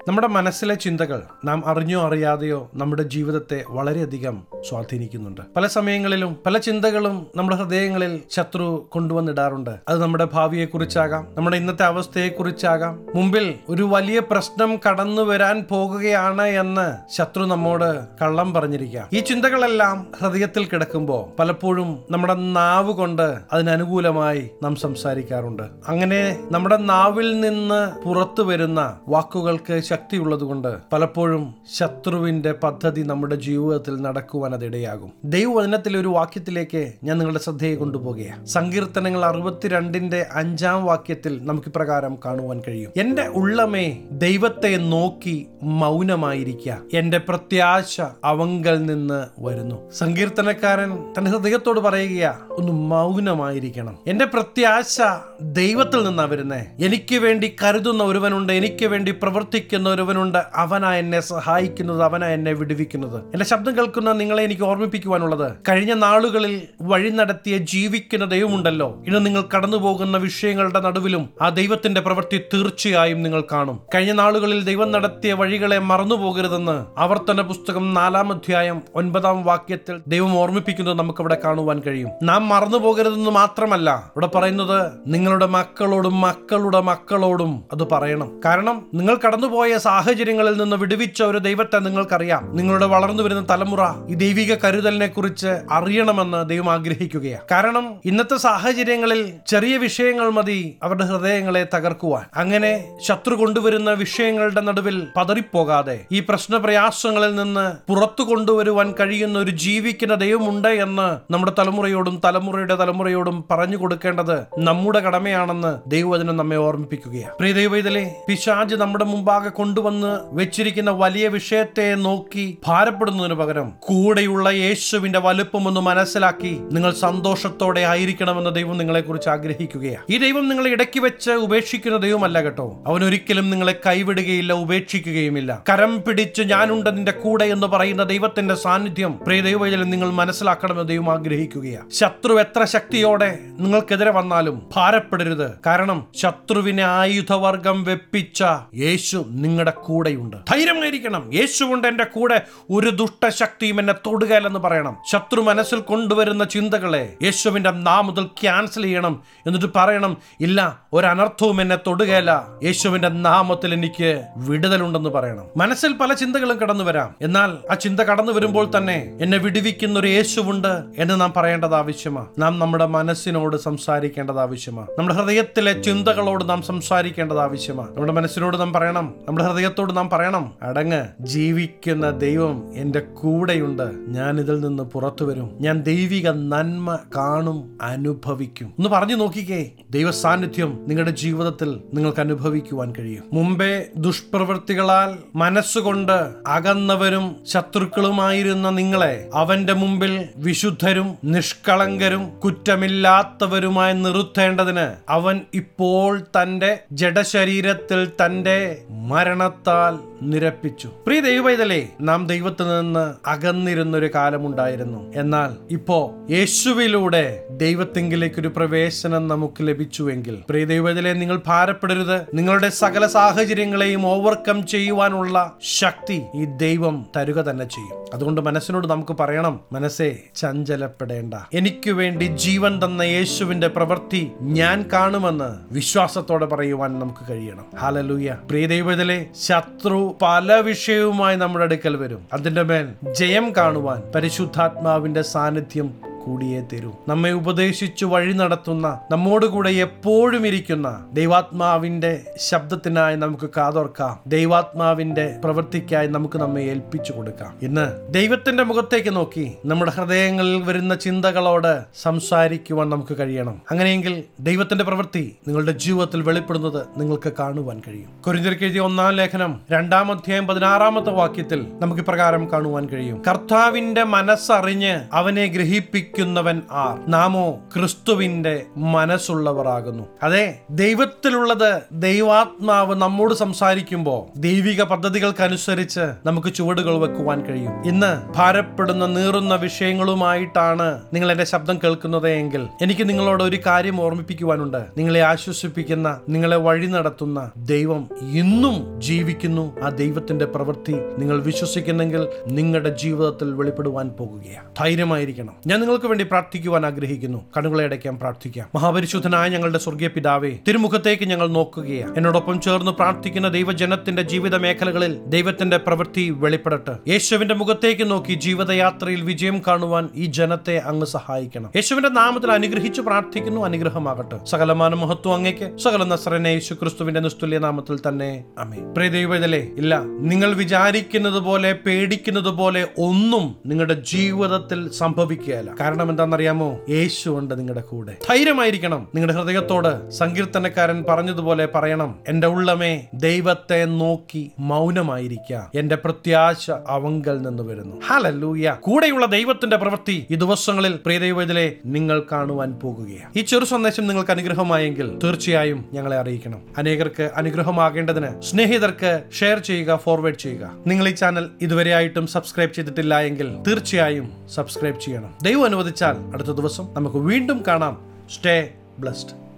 നമ്മുടെ മനസ്സിലെ ചിന്തകൾ നാം അറിഞ്ഞോ അറിയാതെയോ നമ്മുടെ ജീവിതത്തെ വളരെയധികം സ്വാധീനിക്കുന്നുണ്ട് പല സമയങ്ങളിലും പല ചിന്തകളും നമ്മുടെ ഹൃദയങ്ങളിൽ ശത്രു കൊണ്ടുവന്നിടാറുണ്ട് അത് നമ്മുടെ ഭാവിയെ കുറിച്ചാകാം നമ്മുടെ ഇന്നത്തെ അവസ്ഥയെ കുറിച്ചാകാം മുമ്പിൽ ഒരു വലിയ പ്രശ്നം കടന്നു വരാൻ പോകുകയാണ് എന്ന് ശത്രു നമ്മോട് കള്ളം പറഞ്ഞിരിക്കാം ഈ ചിന്തകളെല്ലാം ഹൃദയത്തിൽ കിടക്കുമ്പോൾ പലപ്പോഴും നമ്മുടെ നാവ് കൊണ്ട് അതിനനുകൂലമായി നാം സംസാരിക്കാറുണ്ട് അങ്ങനെ നമ്മുടെ നാവിൽ നിന്ന് പുറത്തു വരുന്ന വാക്കുകൾക്ക് ശക്തിയുള്ളതുകൊണ്ട് പലപ്പോഴും ശത്രുവിന്റെ പദ്ധതി നമ്മുടെ ജീവിതത്തിൽ നടക്കുവാൻ അത് ഇടയാകും ദൈവവചനത്തിലെ ഒരു വാക്യത്തിലേക്ക് ഞാൻ നിങ്ങളുടെ ശ്രദ്ധയെ കൊണ്ടുപോകുകയാണ് സങ്കീർത്തനങ്ങൾ അറുപത്തിരണ്ടിന്റെ അഞ്ചാം വാക്യത്തിൽ നമുക്ക് ഇപ്രകാരം കാണുവാൻ കഴിയും എന്റെ ഉള്ളമേ ദൈവത്തെ നോക്കി മൗനമായിരിക്കുക എന്റെ പ്രത്യാശ അവങ്കൽ നിന്ന് വരുന്നു സങ്കീർത്തനക്കാരൻ തന്റെ ഹൃദയത്തോട് പറയുക ഒന്ന് മൗനമായിരിക്കണം എന്റെ പ്രത്യാശ ദൈവത്തിൽ നിന്നാ വരുന്നേ എനിക്ക് വേണ്ടി കരുതുന്ന ഒരുവനുണ്ട് എനിക്ക് വേണ്ടി പ്രവർത്തിക്കുന്ന ഒരുവനുണ്ട് അവനാ എന്നെ സഹായിക്കുന്നത് അവനാ എന്നെ വിടുവിക്കുന്നത് എന്റെ ശബ്ദം കേൾക്കുന്ന നിങ്ങളെ എനിക്ക് ഓർമ്മിപ്പിക്കുവാനുള്ളത് കഴിഞ്ഞ നാളുകളിൽ വഴി നടത്തിയ ജീവിക്കുന്ന ദൈവമുണ്ടല്ലോ ഇന്ന് നിങ്ങൾ കടന്നു പോകുന്ന വിഷയങ്ങളുടെ നടുവിലും ആ ദൈവത്തിന്റെ പ്രവൃത്തി തീർച്ചയായും നിങ്ങൾ കാണും കഴിഞ്ഞ നാളുകളിൽ ദൈവം നടത്തിയ വഴികളെ മറന്നു പോകരുതെന്ന് ആവർത്തന പുസ്തകം നാലാം അധ്യായം ഒൻപതാം വാക്യത്തിൽ ദൈവം ഓർമ്മിപ്പിക്കുന്നത് നമുക്ക് ഇവിടെ കാണുവാൻ കഴിയും നാം മറന്നു പോകരുതെന്ന് മാത്രമല്ല ഇവിടെ പറയുന്നത് നിങ്ങളുടെ മക്കളോടും മക്കളുടെ മക്കളോടും അത് പറയണം കാരണം നിങ്ങൾ കടന്നുപോയ സാഹചര്യങ്ങളിൽ നിന്ന് വിടുവിച്ച ഒരു ദൈവത്തെ നിങ്ങൾക്കറിയാം നിങ്ങളുടെ വളർന്നു വരുന്ന തലമുറ ഈ ദൈവിക കരുതലിനെ കുറിച്ച് അറിയണമെന്ന് ദൈവം ആഗ്രഹിക്കുകയാണ് കാരണം ഇന്നത്തെ സാഹചര്യങ്ങളിൽ ചെറിയ വിഷയങ്ങൾ മതി അവരുടെ ഹൃദയങ്ങളെ തകർക്കുവാൻ അങ്ങനെ ശത്രു കൊണ്ടുവരുന്ന വിഷയങ്ങളുടെ നടുവിൽ പതറിപ്പോകാതെ ഈ പ്രശ്ന പ്രയാസങ്ങളിൽ നിന്ന് പുറത്തു കൊണ്ടുവരുവാൻ കഴിയുന്ന ഒരു ജീവിക്കുന്ന ദൈവമുണ്ട് എന്ന് നമ്മുടെ തലമുറയോടും തലമുറയുടെ തലമുറയോടും പറഞ്ഞു കൊടുക്കേണ്ടത് നമ്മുടെ കടമയാണെന്ന് ദൈവവചനം നമ്മെ ഓർമ്മിപ്പിക്കുകയാണ് പ്രിയ ദൈവത്തിലെ പിശാജ് നമ്മുടെ മുമ്പാകെ കൊണ്ടുവന്ന് വെച്ചിരിക്കുന്ന വലിയ വിഷയത്തെ നോക്കി ഭാരപ്പെടുന്നതിന് പകരം കൂടെയുള്ള യേശുവിന്റെ വലുപ്പം ഒന്ന് മനസ്സിലാക്കി നിങ്ങൾ സന്തോഷത്തോടെ ആയിരിക്കണമെന്ന് ദൈവം നിങ്ങളെ കുറിച്ച് ആഗ്രഹിക്കുകയാണ് ഈ ദൈവം നിങ്ങളെ ഇടയ്ക്ക് വെച്ച് ഉപേക്ഷിക്കുന്ന ദൈവമല്ല കേട്ടോ അവൻ ഒരിക്കലും നിങ്ങളെ കൈവിടുകയില്ല ഉപേക്ഷിക്കുകയുമില്ല കരം പിടിച്ച് ഞാനുണ്ട് നിന്റെ കൂടെ എന്ന് പറയുന്ന ദൈവത്തിന്റെ സാന്നിധ്യം പ്രിയ ദൈവജലം നിങ്ങൾ മനസ്സിലാക്കണമെന്ന് ദൈവം ആഗ്രഹിക്കുകയാണ് ശത്രു എത്ര ശക്തിയോടെ നിങ്ങൾക്കെതിരെ വന്നാലും ഭാരപ്പെടരുത് കാരണം ശത്രുവിനെ ആയുധവർഗം വെപ്പിച്ച യേശു നിങ്ങളുടെ കൂടെയുണ്ട് ധൈര്യമായിരിക്കണം യേശു കൊണ്ട് എന്റെ കൂടെ ഒരു ദുഷ്ടശക്തിയും എന്നെ തൊടുകയില്ലെന്ന് പറയണം ശത്രു മനസ്സിൽ കൊണ്ടുവരുന്ന ചിന്തകളെ യേശുവിന്റെ നാമത്തിൽ ക്യാൻസൽ ചെയ്യണം എന്നിട്ട് പറയണം ഇല്ല ഒരനർത്ഥവും എന്നെ തൊടുകയില്ല യേശുവിന്റെ നാമത്തിൽ എനിക്ക് വിടുതലുണ്ടെന്ന് പറയണം മനസ്സിൽ പല ചിന്തകളും കടന്നു വരാം എന്നാൽ ആ ചിന്ത കടന്നു വരുമ്പോൾ തന്നെ എന്നെ വിടുവിക്കുന്ന ഒരു യേശുവുണ്ട് എന്ന് നാം പറയേണ്ടത് ആവശ്യമാണ് നാം നമ്മുടെ മനസ്സിനോട് സംസാരിക്കേണ്ടത് ആവശ്യമാണ് നമ്മുടെ ഹൃദയത്തിലെ ചിന്തകളോട് നാം സംസാരിക്കേണ്ടത് ആവശ്യമാണ് നമ്മുടെ മനസ്സിനോട് നാം പറയണം നമ്മുടെ ഹൃദയത്തോട് നാം പറയണം അടങ്ങ് ജീവിക്കുന്ന ദൈവം എന്റെ കൂടെയുണ്ട് ഞാൻ ഇതിൽ നിന്ന് പുറത്തു വരും ഞാൻ ദൈവിക നന്മ കാണും അനുഭവിക്കും ഒന്ന് പറഞ്ഞു നോക്കിക്കേ ദൈവ സാന്നിധ്യം നിങ്ങളുടെ ജീവിതത്തിൽ നിങ്ങൾക്ക് അനുഭവിക്കുവാൻ കഴിയും മുമ്പേ ദുഷ്പ്രവൃത്തികളാൽ മനസ്സുകൊണ്ട് അകന്നവരും ശത്രുക്കളുമായിരുന്ന നിങ്ങളെ അവന്റെ മുമ്പിൽ വിശുദ്ധരും നിഷ്കളങ്കരും കുറ്റമില്ലാത്തവരുമായി നിർത്തേണ്ടതിന് അവൻ ഇപ്പോൾ തന്റെ ജഡശരീരത്തിൽ തന്റെ മരണത്താൽ നിരപ്പിച്ചു പ്രിയ ദൈവവൈതലേ നാം ദൈവത്തിൽ നിന്ന് അകന്നിരുന്നൊരു കാലമുണ്ടായിരുന്നു എന്നാൽ ഇപ്പോ യേശുവിലൂടെ ദൈവത്തെങ്കിലേക്ക് ഒരു പ്രവേശനം നമുക്ക് ലഭിച്ചുവെങ്കിൽ പ്രിയ ദൈവവൈതലേ നിങ്ങൾ ഭാരപ്പെടരുത് നിങ്ങളുടെ സകല സാഹചര്യങ്ങളെയും ഓവർകം ചെയ്യുവാനുള്ള ശക്തി ഈ ദൈവം തരുക തന്നെ ചെയ്യും അതുകൊണ്ട് മനസ്സിനോട് നമുക്ക് പറയണം മനസ്സേ ചഞ്ചലപ്പെടേണ്ട എനിക്ക് വേണ്ടി ജീവൻ തന്ന യേശുവിന്റെ പ്രവൃത്തി ഞാൻ കാണുമെന്ന് വിശ്വാസത്തോടെ പറയുവാൻ നമുക്ക് കഴിയണം ഹാലലൂയ പ്രിയ ദൈവത്തിലെ ശത്രു പല വിഷയവുമായി നമ്മുടെ അടുക്കൽ വരും അതിന്റെ മേൽ ജയം കാണുവാൻ പരിശുദ്ധാത്മാവിന്റെ സാന്നിധ്യം കൂടിയേ തരൂ നമ്മെ ഉപദേശിച്ചു വഴി നടത്തുന്ന നമ്മോട് കൂടെ എപ്പോഴും ഇരിക്കുന്ന ദൈവാത്മാവിന്റെ ശബ്ദത്തിനായി നമുക്ക് കാതോർക്കാം ദൈവാത്മാവിന്റെ പ്രവൃത്തിക്കായി നമുക്ക് നമ്മെ ഏൽപ്പിച്ചു കൊടുക്കാം ഇന്ന് ദൈവത്തിന്റെ മുഖത്തേക്ക് നോക്കി നമ്മുടെ ഹൃദയങ്ങളിൽ വരുന്ന ചിന്തകളോട് സംസാരിക്കുവാൻ നമുക്ക് കഴിയണം അങ്ങനെയെങ്കിൽ ദൈവത്തിന്റെ പ്രവൃത്തി നിങ്ങളുടെ ജീവിതത്തിൽ വെളിപ്പെടുന്നത് നിങ്ങൾക്ക് കാണുവാൻ കഴിയും കൊരിന്തിർക്ക് എഴുതിയ ഒന്നാം ലേഖനം രണ്ടാം അധ്യായം പതിനാറാമത്തെ വാക്യത്തിൽ നമുക്ക് ഇപ്രകാരം കാണുവാൻ കഴിയും കർത്താവിന്റെ മനസ്സറിഞ്ഞ് അവനെ ഗ്രഹിപ്പിക്കും ജീവിക്കുന്നവൻ ആർ നാമോ ക്രിസ്തുവിന്റെ മനസ്സുള്ളവരാകുന്നു അതെ ദൈവത്തിലുള്ളത് ദൈവാത്മാവ് നമ്മോട് സംസാരിക്കുമ്പോൾ ദൈവിക പദ്ധതികൾക്കനുസരിച്ച് നമുക്ക് ചുവടുകൾ വെക്കുവാൻ കഴിയും ഇന്ന് ഭാരപ്പെടുന്ന നീറുന്ന വിഷയങ്ങളുമായിട്ടാണ് നിങ്ങൾ എന്റെ ശബ്ദം കേൾക്കുന്നത് എങ്കിൽ എനിക്ക് നിങ്ങളോട് ഒരു കാര്യം ഓർമ്മിപ്പിക്കുവാനുണ്ട് നിങ്ങളെ ആശ്വസിപ്പിക്കുന്ന നിങ്ങളെ വഴി നടത്തുന്ന ദൈവം ഇന്നും ജീവിക്കുന്നു ആ ദൈവത്തിന്റെ പ്രവൃത്തി നിങ്ങൾ വിശ്വസിക്കുന്നെങ്കിൽ നിങ്ങളുടെ ജീവിതത്തിൽ വെളിപ്പെടുവാൻ പോകുകയാണ് ധൈര്യമായിരിക്കണം ഞാൻ നിങ്ങൾക്ക് വേണ്ടി പ്രാർത്ഥിക്കുവാൻ ആഗ്രഹിക്കുന്നു കണ്ണുകളെ അടയ്ക്കാൻ പ്രാർത്ഥിക്കാം മഹാപരിശുദ്ധനായ ഞങ്ങളുടെ സ്വർഗീയ പിതാവേ തിരുമുഖത്തേക്ക് ഞങ്ങൾ നോക്കുകയാണ് എന്നോടൊപ്പം ചേർന്ന് പ്രാർത്ഥിക്കുന്ന ദൈവജനത്തിന്റെ ജീവിത മേഖലകളിൽ ദൈവത്തിന്റെ പ്രവൃത്തി വെളിപ്പെടട്ടെ യേശുവിന്റെ മുഖത്തേക്ക് നോക്കി ജീവിതയാത്രയിൽ വിജയം കാണുവാൻ ഈ ജനത്തെ അങ്ങ് സഹായിക്കണം യേശുവിന്റെ നാമത്തിൽ അനുഗ്രഹിച്ചു പ്രാർത്ഥിക്കുന്നു അനുഗ്രഹമാകട്ടെ സകലമാന മഹത്വം അങ്ങേക്ക് സകല നസ്രനെ യേശു ക്രിസ്തുവിന്റെ നിസ്തുല്യ നാമത്തിൽ തന്നെ അമേ പ്രിയ ദൈവത്തിലെ ഇല്ല നിങ്ങൾ വിചാരിക്കുന്നത് പോലെ പേടിക്കുന്നത് പോലെ ഒന്നും നിങ്ങളുടെ ജീവിതത്തിൽ സംഭവിക്കുകയല്ല കാരണം എന്താണെന്നറിയാമോ യേശു ഉണ്ട് നിങ്ങളുടെ കൂടെ ധൈര്യമായിരിക്കണം നിങ്ങളുടെ ഹൃദയത്തോട് സങ്കീർത്തനക്കാരൻ പറഞ്ഞതുപോലെ പറയണം എന്റെ ഉള്ളമേ ദൈവത്തെ നോക്കി മൗനമായിരിക്കുക എന്റെ പ്രത്യാശ അവങ്കൽ നിന്ന് വരുന്നു ഹലല്ലൂയ കൂടെയുള്ള ദൈവത്തിന്റെ പ്രവൃത്തി ഈ ദിവസങ്ങളിൽ പ്രിയ ദൈവത്തിലെ നിങ്ങൾ കാണുവാൻ പോകുകയാണ് ഈ ചെറു സന്ദേശം നിങ്ങൾക്ക് അനുഗ്രഹമായെങ്കിൽ തീർച്ചയായും ഞങ്ങളെ അറിയിക്കണം അനേകർക്ക് അനുഗ്രഹമാകേണ്ടതിന് സ്നേഹിതർക്ക് ഷെയർ ചെയ്യുക ഫോർവേഡ് ചെയ്യുക നിങ്ങൾ ഈ ചാനൽ ഇതുവരെയായിട്ടും സബ്സ്ക്രൈബ് ചെയ്തിട്ടില്ല എങ്കിൽ തീർച്ചയായും സബ്സ്ക്രൈബ് ചെയ്യണം ദൈവം അനുവദിച്ചാൽ അടുത്ത ദിവസം നമുക്ക് വീണ്ടും കാണാം സ്റ്റേ ബ്ലസ്ഡ്